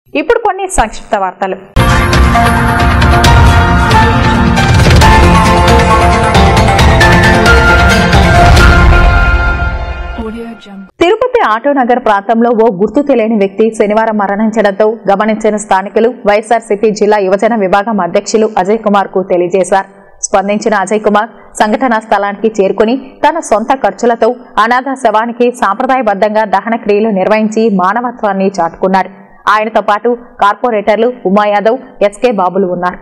ఇప్పుడు కొన్ని సంక్షిప్త వార్తలు Audio Jungle. తిరుపతి ఆటోనగర్ ప్రాంతంలో ఓ గుర్తు తెలియని వ్యక్తి శనివారం మరణించడంతో గమనించిన స్థానికులు వైఎస్ఆర్సీపీ జిల్లా యువజన విభాగం అధ్యక్షులు అజయ్ కుమార్ కు తెలియజేశారు స్పందించిన అజయ్ కుమార్ సంఘటనా స్థలానికి చేరుకుని తన సొంత ఖర్చులతో అనాథ శవానికి సాంప్రదాయబద్ధంగా దహన క్రియలు నిర్వహించి మానవత్వాన్ని చాటుకున్నారు ఆయనతో పాటు కార్పొరేటర్లు ఉమా యాదవ్ ఎస్కే బాబులు ఉన్నారు